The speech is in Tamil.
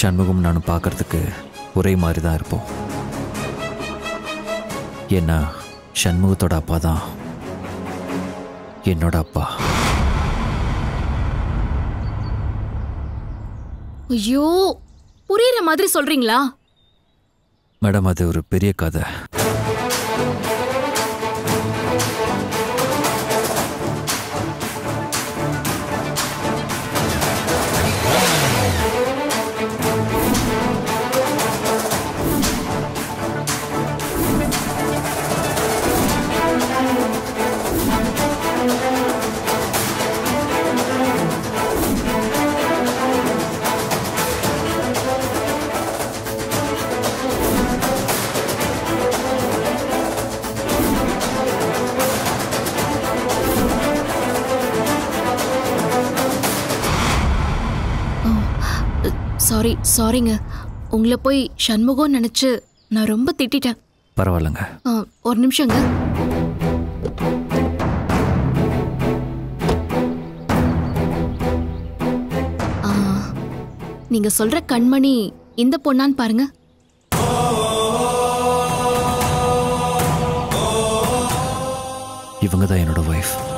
சண்முகம் நானும் பார்க்கறதுக்கு ஒரே மாதிரி தான் இருப்போம் ஏன்னா சண்முகத்தோட அப்பா தான் என்னோட அப்பா ஐயோ புரியுற மாதிரி சொல்றீங்களா மேடம் அது ஒரு பெரிய கதை சாரி சாரிங்க உங்களை போய் சண்முகம் நினைச்சு நான் ரொம்ப திட்டிட்டேன் பரவாயில்லைங்க ஆ, ஒரு நிமிஷங்க ஆ, நீங்க சொல்ற கண்மணி இந்த பொண்ணான்னு பாருங்க இவங்க தான் என்னோட ஒய்ஃப்